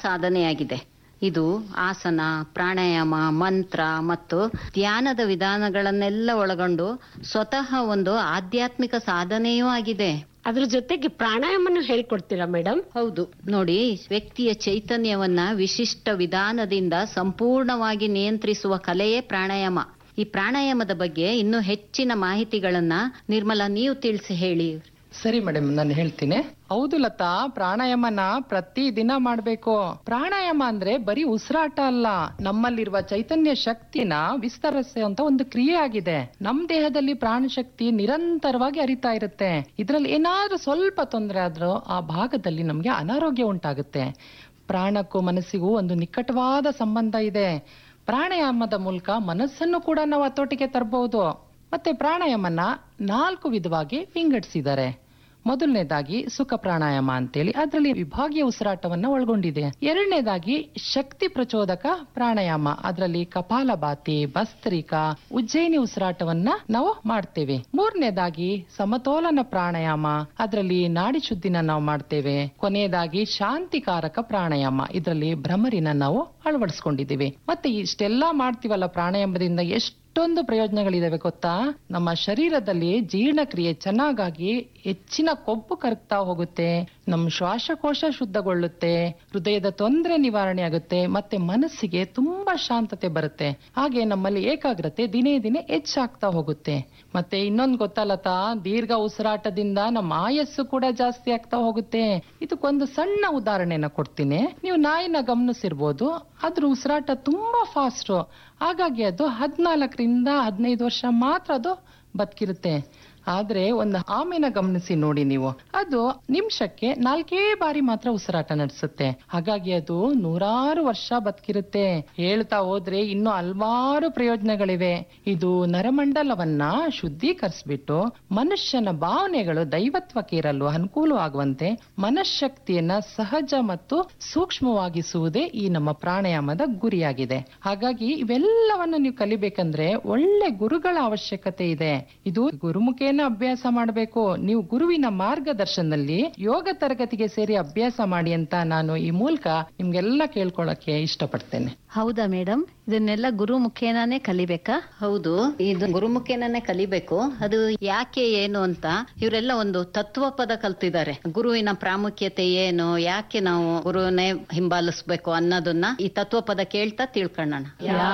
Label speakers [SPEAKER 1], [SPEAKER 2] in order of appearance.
[SPEAKER 1] ಸಾಧನೆಯಾಗಿದೆ ಇದು ಆಸನ ಪ್ರಾಣಾಯಾಮ ಮಂತ್ರ ಮತ್ತು ಧ್ಯಾನದ ವಿಧಾನಗಳನ್ನೆಲ್ಲ ಒಳಗೊಂಡು ಸ್ವತಃ ಒಂದು ಆಧ್ಯಾತ್ಮಿಕ ಸಾಧನೆಯೂ ಆಗಿದೆ
[SPEAKER 2] ಅದ್ರ ಜೊತೆಗೆ ಪ್ರಾಣಾಯಾಮನು ಹೇಳ್ಕೊಡ್ತೀರಾ ಮೇಡಮ್
[SPEAKER 1] ಹೌದು ನೋಡಿ ವ್ಯಕ್ತಿಯ ಚೈತನ್ಯವನ್ನ ವಿಶಿಷ್ಟ ವಿಧಾನದಿಂದ ಸಂಪೂರ್ಣವಾಗಿ ನಿಯಂತ್ರಿಸುವ ಕಲೆಯೇ ಪ್ರಾಣಾಯಾಮ ಈ ಪ್ರಾಣಾಯಾಮದ ಬಗ್ಗೆ ಇನ್ನೂ ಹೆಚ್ಚಿನ ಮಾಹಿತಿಗಳನ್ನ ನಿರ್ಮಲಾ ನೀವು ತಿಳಿಸಿ ಹೇಳಿ
[SPEAKER 3] ಸರಿ ಮೇಡಮ್ ನಾನು ಹೇಳ್ತೀನಿ ಹೌದು ಲತಾ ಪ್ರಾಣಾಯಾಮನ ಪ್ರತಿ ದಿನ ಮಾಡ್ಬೇಕು ಪ್ರಾಣಾಯಾಮ ಅಂದ್ರೆ ಬರೀ ಉಸಿರಾಟ ಅಲ್ಲ ನಮ್ಮಲ್ಲಿರುವ ಚೈತನ್ಯ ಶಕ್ತಿನ ವಿಸ್ತರಿಸುವಂತ ಒಂದು ಕ್ರಿಯೆ ಆಗಿದೆ ನಮ್ ದೇಹದಲ್ಲಿ ಪ್ರಾಣ ಶಕ್ತಿ ನಿರಂತರವಾಗಿ ಹರಿತಾ ಇರುತ್ತೆ ಇದ್ರಲ್ಲಿ ಏನಾದ್ರೂ ಸ್ವಲ್ಪ ತೊಂದರೆ ಆದ್ರೂ ಆ ಭಾಗದಲ್ಲಿ ನಮ್ಗೆ ಅನಾರೋಗ್ಯ ಉಂಟಾಗುತ್ತೆ ಪ್ರಾಣಕ್ಕೂ ಮನಸ್ಸಿಗೂ ಒಂದು ನಿಕಟವಾದ ಸಂಬಂಧ ಇದೆ ಪ್ರಾಣಾಯಾಮದ ಮೂಲಕ ಮನಸ್ಸನ್ನು ಕೂಡ ನಾವು ಹತೋಟಿಗೆ ತರಬಹುದು ಮತ್ತೆ ಪ್ರಾಣಾಯಾಮನ ನಾಲ್ಕು ವಿಧವಾಗಿ ವಿಂಗಡಿಸಿದ್ದಾರೆ ಮೊದಲನೇದಾಗಿ ಸುಖ ಪ್ರಾಣಾಯಾಮ ಅಂತೇಳಿ ಅದರಲ್ಲಿ ವಿಭಾಗೀಯ ಉಸಿರಾಟವನ್ನ ಒಳಗೊಂಡಿದೆ ಎರಡನೇದಾಗಿ ಶಕ್ತಿ ಪ್ರಚೋದಕ ಪ್ರಾಣಾಯಾಮ ಅದರಲ್ಲಿ ಕಪಾಲಭಾತಿ ಭಸ್ತ್ರಿಕಾ ಉಜ್ಜಯಿನಿ ಉಸಿರಾಟವನ್ನ ನಾವು ಮಾಡ್ತೇವೆ ಮೂರನೇದಾಗಿ ಸಮತೋಲನ ಪ್ರಾಣಾಯಾಮ ಅದರಲ್ಲಿ ನಾಡಿ ಶುದ್ಧಿನ ನಾವು ಮಾಡ್ತೇವೆ ಕೊನೆಯದಾಗಿ ಶಾಂತಿಕಾರಕ ಪ್ರಾಣಾಯಾಮ ಇದರಲ್ಲಿ ಭ್ರಮರಿನ ನಾವು ಅಳವಡಿಸ್ಕೊಂಡಿದ್ದೀವಿ ಮತ್ತೆ ಇಷ್ಟೆಲ್ಲಾ ಮಾಡ್ತೀವಲ್ಲ ಪ್ರಾಣಾಯಾಮದಿಂದ ಎಷ್ಟು ಎಷ್ಟೊಂದು ಪ್ರಯೋಜನಗಳಿದಾವೆ ಗೊತ್ತಾ ನಮ್ಮ ಶರೀರದಲ್ಲಿ ಜೀರ್ಣಕ್ರಿಯೆ ಚೆನ್ನಾಗಾಗಿ ಹೆಚ್ಚಿನ ಕೊಬ್ಬು ಕರಗ್ತಾ ಹೋಗುತ್ತೆ ನಮ್ಮ ಶ್ವಾಸಕೋಶ ಶುದ್ಧಗೊಳ್ಳುತ್ತೆ ಹೃದಯದ ತೊಂದರೆ ನಿವಾರಣೆ ಆಗುತ್ತೆ ಮತ್ತೆ ಮನಸ್ಸಿಗೆ ತುಂಬಾ ಶಾಂತತೆ ಬರುತ್ತೆ ಹಾಗೆ ನಮ್ಮಲ್ಲಿ ಏಕಾಗ್ರತೆ ದಿನೇ ದಿನೇ ಹೆಚ್ಚಾಗ್ತಾ ಹೋಗುತ್ತೆ ಮತ್ತೆ ಇನ್ನೊಂದು ಗೊತ್ತಲ್ಲತಾ ದೀರ್ಘ ಉಸಿರಾಟದಿಂದ ನಮ್ಮ ಆಯಸ್ಸು ಕೂಡ ಜಾಸ್ತಿ ಆಗ್ತಾ ಹೋಗುತ್ತೆ ಇದಕ್ಕೊಂದು ಸಣ್ಣ ಉದಾಹರಣೆನ ಕೊಡ್ತೀನಿ ನೀವು ನಾಯಿನ ಗಮನಿಸಿರ್ಬೋದು ಅದ್ರ ಉಸಿರಾಟ ತುಂಬಾ ಫಾಸ್ಟ್ ಹಾಗಾಗಿ ಅದು ಹದಿನಾಲ್ಕರಿಂದ ಹದಿನೈದು ವರ್ಷ ಮಾತ್ರ ಅದು ಬದುಕಿರುತ್ತೆ ಆದ್ರೆ ಒಂದು ಆಮೆನ ಗಮನಿಸಿ ನೋಡಿ ನೀವು ಅದು ನಿಮಿಷಕ್ಕೆ ನಾಲ್ಕೇ ಬಾರಿ ಮಾತ್ರ ಉಸಿರಾಟ ನಡೆಸುತ್ತೆ ಹಾಗಾಗಿ ಅದು ನೂರಾರು ವರ್ಷ ಬದುಕಿರುತ್ತೆ ಹೇಳ್ತಾ ಹೋದ್ರೆ ಇನ್ನು ಹಲ್ವಾರು ಪ್ರಯೋಜನಗಳಿವೆ ಇದು ನರಮಂಡಲವನ್ನ ಶುದ್ಧೀಕರಿಸ್ಬಿಟ್ಟು ಮನುಷ್ಯನ ಭಾವನೆಗಳು ದೈವತ್ವಕ್ಕೆ ಇರಲು ಅನುಕೂಲವಾಗುವಂತೆ ಮನಃಶಕ್ತಿಯನ್ನ ಸಹಜ ಮತ್ತು ಸೂಕ್ಷ್ಮವಾಗಿಸುವುದೇ ಈ ನಮ್ಮ ಪ್ರಾಣಾಯಾಮದ ಗುರಿಯಾಗಿದೆ ಹಾಗಾಗಿ ಇವೆಲ್ಲವನ್ನು ನೀವು ಕಲಿಬೇಕಂದ್ರೆ ಒಳ್ಳೆ ಗುರುಗಳ ಅವಶ್ಯಕತೆ ಇದೆ ಇದು ಗುರುಮುಖೇನ ಅಭ್ಯಾಸ ಮಾಡಬೇಕು ನೀವು ಗುರುವಿನ ಮಾರ್ಗದರ್ಶನದಲ್ಲಿ ಯೋಗ ತರಗತಿಗೆ ಸೇರಿ ಅಭ್ಯಾಸ ಮಾಡಿ ಅಂತ ನಾನು ಈ ಮೂಲಕ ನಿಮ್ಗೆಲ್ಲ ಕೇಳ್ಕೊಳಕ್ಕೆ ಇಷ್ಟಪಡ್ತೇನೆ
[SPEAKER 4] ಹೌದಾ ಮೇಡಮ್ ಇದನ್ನೆಲ್ಲ ಗುರು ಮುಖೇನಾನೇ ಕಲಿಬೇಕಾ
[SPEAKER 1] ಹೌದು ಇದು ಗುರುಮುಖೇನೇ ಕಲಿಬೇಕು ಅದು ಯಾಕೆ ಏನು ಅಂತ ಇವರೆಲ್ಲ ಒಂದು ತತ್ವ ಪದ ಕಲ್ತಿದ್ದಾರೆ ಗುರುವಿನ ಪ್ರಾಮುಖ್ಯತೆ ಏನು ಯಾಕೆ ನಾವು ಗುರುವನ್ನೇ ಹಿಂಬಾಲಿಸ್ಬೇಕು ಅನ್ನೋದನ್ನ ಈ ತತ್ವ ಪದ ಕೇಳ್ತಾ ತಿಳ್ಕೊಳ್ಳೋಣ